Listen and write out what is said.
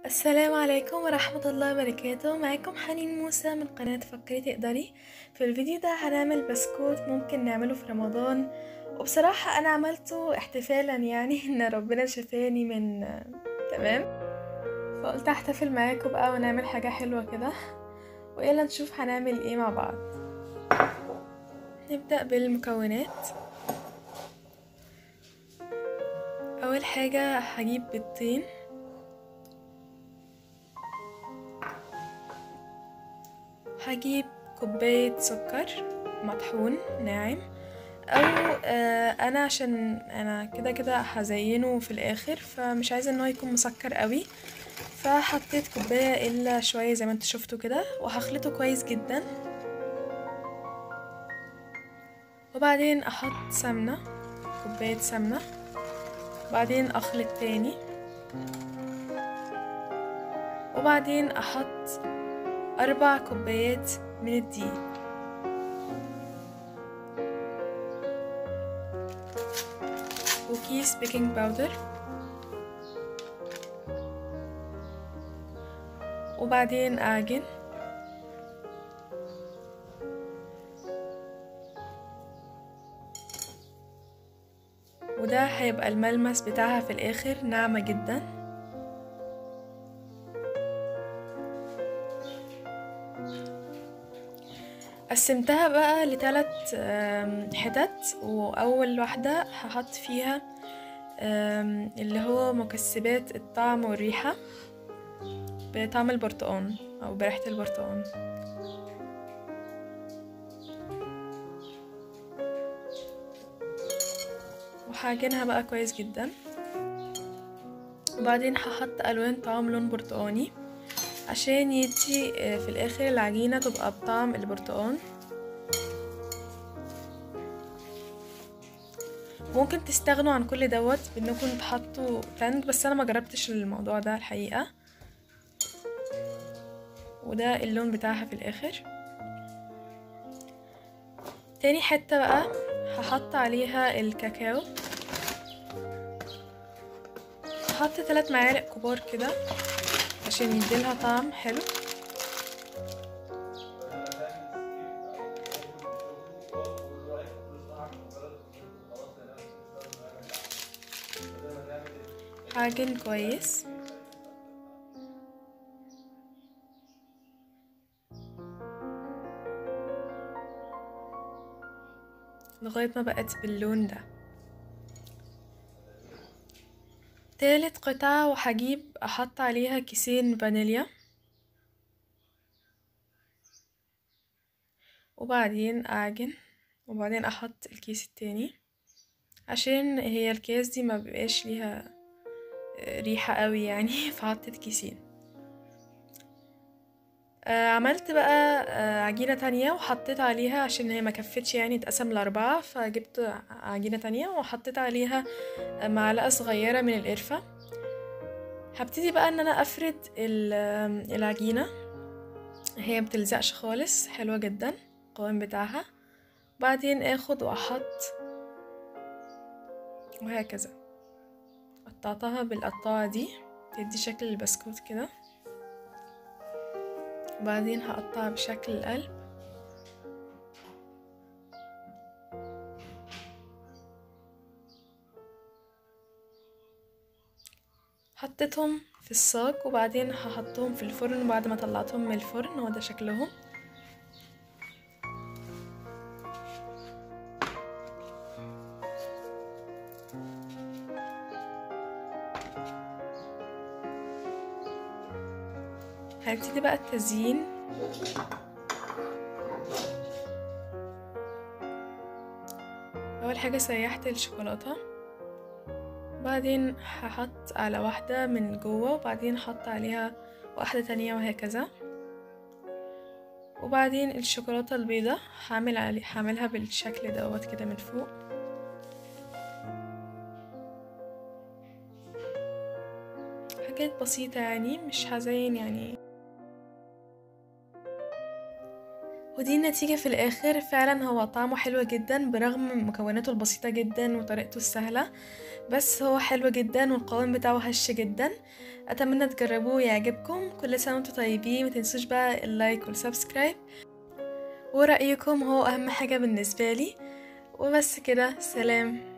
السلام عليكم ورحمة الله وبركاته معاكم حنين موسى من قناة فكري تقدري في الفيديو ده هنعمل بسكوت ممكن نعمله في رمضان وبصراحة أنا عملته احتفالا يعني إن ربنا شفاني من تمام فقلت أحتفل معاكم بقى ونعمل حاجة حلوة كده ويلا نشوف هنعمل ايه مع بعض نبدأ بالمكونات أول حاجة هجيب بيضتين هجيب كوباية سكر مطحون ناعم او آه انا عشان انا كده كده هزينه في الاخر فمش عايزه ان هو يكون مسكر قوي فحطيت كوبايه الا شويه زي ما انتوا شفتوا كده وهخلطه كويس جدا وبعدين احط سمنه كوبايه سمنه وبعدين اخلط تاني وبعدين احط أربع كوبايات من الدقيق وكيس بيكنج باودر وبعدين أعجن وده هيبقى الملمس بتاعها في الآخر ناعمة جداً قسمتها بقى لثلاث حتت واول واحده هحط فيها اللي هو مكسبات الطعم والريحه بطعم البرتقال او بريحه البرتقال وهعجنها بقى كويس جدا وبعدين هحط الوان طعام لون برتقاني عشان يدي في الاخر العجينة تبقى بطعم البرتقال ممكن تستغنوا عن كل دوت بانكم تحطوا تلج بس انا ما جربتش الموضوع ده الحقيقة وده اللون بتاعها في الاخر تاني حتة بقى هحط عليها الكاكاو هحط ثلاث معالق كبار كده عشان يديلها طعم حلو عجن كويس لغاية ما بقت باللون ده تالت قطعة وهجيب احط عليها كيسين فانيليا وبعدين اعجن وبعدين احط الكيس التاني عشان هي الكيس دي ما بيبقاش ليها ريحة قوي يعني فحطيت كيسين آه عملت بقى آه عجينة تانية وحطيت عليها عشان هي ما كفتش يعني اتقسم لأربعة فجبت عجينة تانية وحطيت عليها معلقة صغيرة من القرفة هبتدي بقى ان انا افرد العجينة هي مبتلزقش خالص حلوة جدا القوام بتاعها بعدين اخد واحط وهكذا قطعتها بالقطاعة دي تدي شكل البسكوت كده وبعدين هقطعها بشكل القلب حطيتهم في الصاج وبعدين هحطهم في الفرن بعد ما طلعتهم من الفرن هو ده شكلهم هنبتدي بقى التزيين اول حاجه سيحت الشوكولاته بعدين هحط على واحدة من جوه وبعدين احط عليها واحدة تانية وهكذا وبعدين الشوكولاتة البيضة هعمل علي هعملها بالشكل دوت كده من فوق حاجات بسيطة يعني مش هزين يعني ودي النتيجة في الآخر فعلا هو طعمه حلو جدا برغم مكوناته البسيطة جدا وطريقته السهلة بس هو حلو جدا والقوام بتاعه هش جدا أتمنى تجربوه ويعجبكم كل سنة وانتم طيبين متنسوش بقى اللايك والسبسكرايب ورأيكم هو أهم حاجة بالنسبة لي وبس كده سلام